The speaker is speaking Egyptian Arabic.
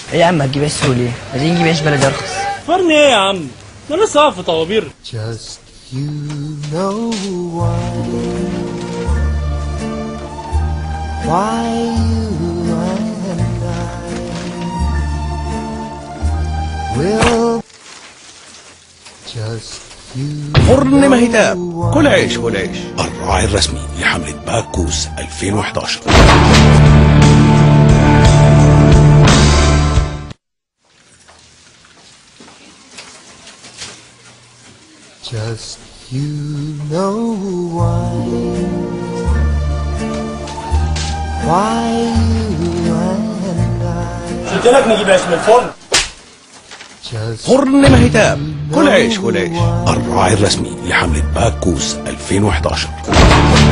ايه يا عم هتجيب عيش سوري ليه؟ عايزين نجيب عيش بلدي ارخص فرن ايه يا عم ده انا لسه واقف في طوابير Just you know why. Why you and I will just you. فرن مهتاب كل عيش كل عيش الراعي الرسمي لحملة باكوس 2011 Just you know why. Why you and I قلت لك نجيب عيش من الفرن just فرن مهتاب كل عيش كل عيش الراعي الرسمي لحملة باكوس 2011